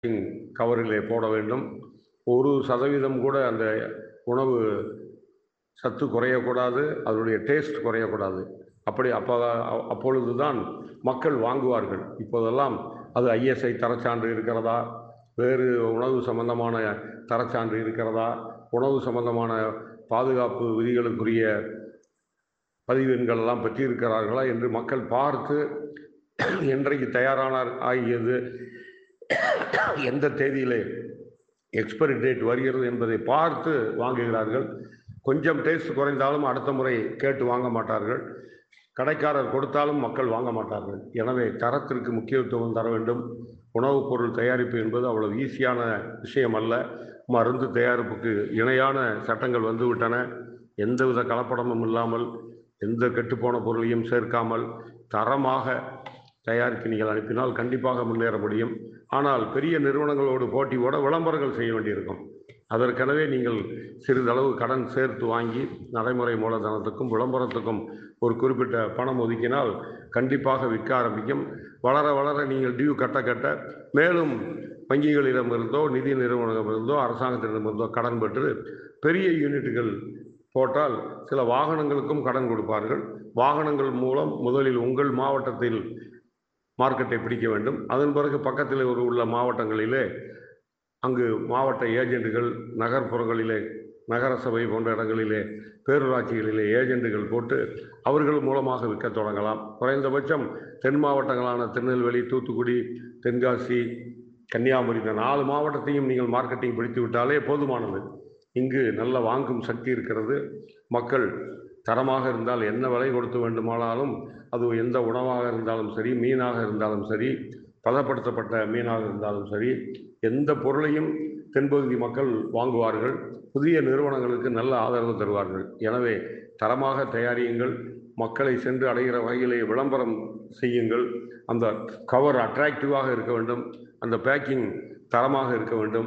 கவரிலே போட வேண்டும் ஒரு சதவீதம் கூட அந்த உணவு சத்து குறையக்கூடாது அதனுடைய டேஸ்ட் குறையக்கூடாது அப்படி அப்போ அப்பொழுது தான் மக்கள் வாங்குவார்கள் இப்போதெல்லாம் அது ஐஎஸ்ஐ தரச்சான்று இருக்கிறதா வேறு உணவு சம்பந்தமான தரச்சான்று இருக்கிறதா உணவு சம்பந்தமான பாதுகாப்பு விதிகளுக்குரிய பதிவு எண்கள் எல்லாம் பெற்றிருக்கிறார்களா என்று மக்கள் பார்த்து என்றைக்கு தயாரானார் ஆகியது எந்த தேதியிலே எக்ஸ்பைரி டேட் வருகிறது என்பதை பார்த்து வாங்குகிறார்கள் கொஞ்சம் டேஸ்ட் குறைந்தாலும் அடுத்த முறை கேட்டு வாங்க மாட்டார்கள் கடைக்காரர் கொடுத்தாலும் மக்கள் வாங்க மாட்டார்கள் எனவே தரத்திற்கு முக்கியத்துவம் தர வேண்டும் உணவுப் பொருள் தயாரிப்பு என்பது அவ்வளவு ஈஸியான விஷயம் அல்ல மருந்து தயாரிப்புக்கு இணையான சட்டங்கள் வந்துவிட்டன எந்தவித கலப்படமும் இல்லாமல் எந்த கெட்டுப்போன பொருளையும் சேர்க்காமல் தரமாக தயாரித்து நீங்கள் அனுப்பினால் கண்டிப்பாக முன்னேற முடியும் ஆனால் பெரிய நிறுவனங்களோடு போட்டியோட விளம்பரங்கள் செய்ய வேண்டியிருக்கும் அதற்கெனவே நீங்கள் சிறிதளவு கடன் சேர்த்து வாங்கி நடைமுறை மூலதனத்துக்கும் விளம்பரத்துக்கும் ஒரு குறிப்பிட்ட பணம் ஒதுக்கினால் கண்டிப்பாக விற்க ஆரம்பிக்கும் வளர வளர நீங்கள் டியூ கட்ட கட்ட மேலும் வங்கிகளிடமிருந்தோ நிதி நிறுவனமிருந்தோ அரசாங்கத்திடமிருந்தோ கடன் பெற்று பெரிய யூனிட்டுகள் போட்டால் சில வாகனங்களுக்கும் கடன் கொடுப்பார்கள் வாகனங்கள் மூலம் முதலில் உங்கள் மாவட்டத்தில் மார்க்கெட்டை பிடிக்க வேண்டும் அதன் பிறகு பக்கத்தில் ஒரு உள்ள மாவட்டங்களிலே அங்கு மாவட்ட ஏஜெண்டுகள் நகர்ப்புறங்களிலே நகர சபை போன்ற இடங்களிலே பேரூராட்சிகளிலே ஏஜெண்டுகள் போட்டு அவர்கள் மூலமாக விற்க தொடங்கலாம் குறைந்தபட்சம் தென் மாவட்டங்களான திருநெல்வேலி தூத்துக்குடி தென்காசி கன்னியாகுமரி இந்த நாலு மாவட்டத்தையும் நீங்கள் மார்க்கெட்டிங் பிடித்து விட்டாலே போதுமானது இங்கு நல்ல வாங்கும் சக்தி இருக்கிறது மக்கள் தரமாக இருந்தால் என்ன விலை கொடுத்து வேண்டுமானாலும் அது எந்த உணவாக இருந்தாலும் சரி மீனாக இருந்தாலும் சரி பதப்படுத்தப்பட்ட மீனாக இருந்தாலும் சரி எந்த பொருளையும் தென்பகுதி மக்கள் வாங்குவார்கள் புதிய நிறுவனங்களுக்கு நல்ல ஆதரவு தருவார்கள் எனவே தரமாக தயாரியுங்கள் மக்களை சென்று அடைகிற வகையிலே விளம்பரம் செய்யுங்கள் அந்த கவர் அட்ராக்டிவாக இருக்க வேண்டும் அந்த பேக்கிங் தரமாக இருக்க வேண்டும்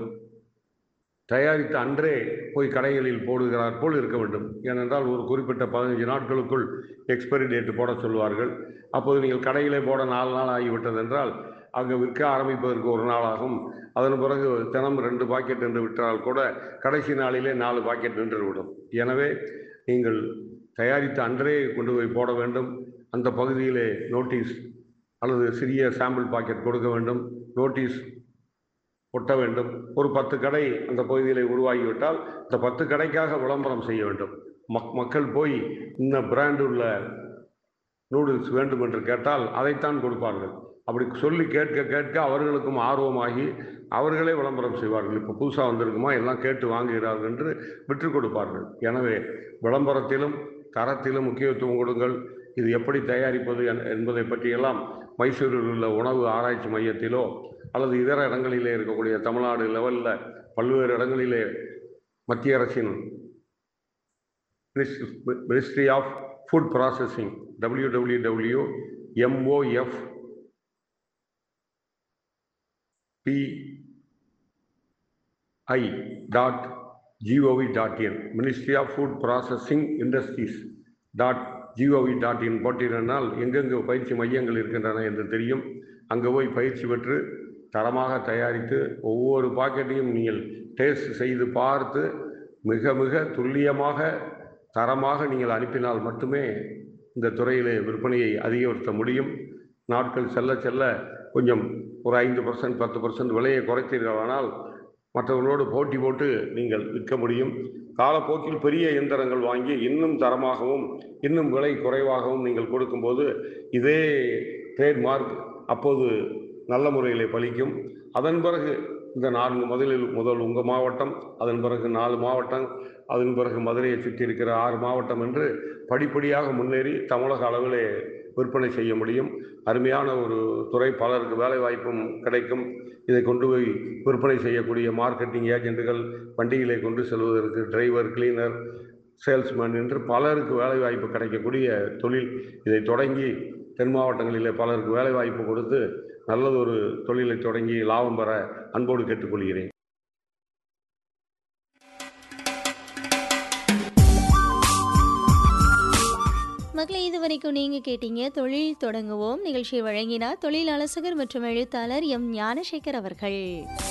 தயாரித்த அன்றே போய் கடைகளில் போடுகிறார் போல் இருக்க வேண்டும் ஏனென்றால் ஒரு குறிப்பிட்ட பதினஞ்சு நாட்களுக்குள் எக்ஸ்பைரி டேட் போட சொல்வார்கள் அப்போது நீங்கள் கடையிலே போட நாலு நாள் ஆகிவிட்டது என்றால் அங்கே விற்க ஆரம்பிப்பதற்கு ஒரு நாள் ஆகும் அதன் பிறகு தினம் ரெண்டு பாக்கெட் என்று விட்டால் கூட கடைசி நாளிலே நாலு பாக்கெட் நின்றுவிடும் எனவே நீங்கள் தயாரித்த அன்றே கொண்டு போய் போட வேண்டும் அந்த பகுதியிலே நோட்டீஸ் அல்லது சிறிய சாம்பிள் பாக்கெட் கொடுக்க வேண்டும் நோட்டீஸ் ஒட்ட வேண்டும் ஒரு பத்து கடை அந்த பகுதியில் உருவாகிவிட்டால் இந்த பத்து கடைக்காக விளம்பரம் செய்ய வேண்டும் மக் மக்கள் போய் இந்த பிராண்ட் உள்ள நூடுல்ஸ் வேண்டும் என்று கேட்டால் அதைத்தான் கொடுப்பார்கள் அப்படி சொல்லி கேட்க கேட்க அவர்களுக்கும் ஆர்வமாகி அவர்களே விளம்பரம் செய்வார்கள் இப்போ புதுசாக வந்திருக்குமா எல்லாம் கேட்டு வாங்குகிறார்கள் என்று விற்று கொடுப்பார்கள் எனவே விளம்பரத்திலும் தரத்திலும் முக்கியத்துவம் கொடுங்கள் இது எப்படி தயாரிப்பது என்பதை பற்றியெல்லாம் மைசூரில் உள்ள உணவு ஆராய்ச்சி மையத்திலோ அல்லது இதர இடங்களிலே இருக்கக்கூடிய தமிழ்நாடு லெவலில் பல்வேறு இடங்களிலே மத்திய அரசின் ministry of food processing W W W MOF PI dot gov dot in ministry of food processing industries dot gov dot in போட்டிருந்தால் எங்கெங்கு பயிற்சி மையங்கள் இருக்கின்றன என்று தெரியும் அங்கே போய் பயிற்சி பெற்று தரமாக தயாரித்து ஒவ்வொரு பாக்கெட்டையும் நீங்கள் டேஸ்ட் செய்து பார்த்து மிக மிக துல்லியமாக தரமாக நீங்கள் அனுப்பினால் மட்டுமே இந்த துறையிலே விற்பனையை அதிகப்படுத்த முடியும் நாட்கள் செல்ல செல்ல கொஞ்சம் ஒரு ஐந்து பர்சன்ட் பத்து பர்சன்ட் விலையை குறைத்தீர்களானால் மற்றவர்களோடு போட்டி போட்டு நீங்கள் விற்க முடியும் காலப்போக்கில் பெரிய இயந்திரங்கள் வாங்கி இன்னும் தரமாகவும் இன்னும் விலை குறைவாகவும் நீங்கள் கொடுக்கும்போது இதே ட்ரேட்மார்க் அப்போது நல்ல முறையில் பலிக்கும் அதன் பிறகு இந்த நான்கு முதலில் முதல் உங்கள் மாவட்டம் அதன் பிறகு நாலு மாவட்டம் அதன் பிறகு மதுரையை சுற்றி இருக்கிற ஆறு மாவட்டம் என்று படிப்படியாக முன்னேறி தமிழக அளவிலே விற்பனை செய்ய முடியும் அருமையான ஒரு துறை பலருக்கு வேலை வாய்ப்பும் கிடைக்கும் இதை கொண்டு போய் விற்பனை செய்யக்கூடிய மார்க்கெட்டிங் ஏஜென்ட்டுகள் வண்டிகளை கொண்டு செல்வதற்கு டிரைவர் கிளீனர் சேல்ஸ்மேன் என்று பலருக்கு வேலை வாய்ப்பு கிடைக்கக்கூடிய தொழில் இதை தொடங்கி தென் மாவட்டங்களிலே பலருக்கு வேலை வாய்ப்பு கொடுத்து நல்லதொரு தொழிலை தொடங்கி லாபம் பெற அன்போடு கேட்டுக்கொள்கிறேன் மக்களை இது வரைக்கும் நீங்க கேட்டீங்க தொழில் தொடங்குவோம் நிகழ்ச்சியை வழங்கினார் தொழில் ஆலோசகர் மற்றும் எழுத்தாளர் எம் ஞானசேகர் அவர்கள்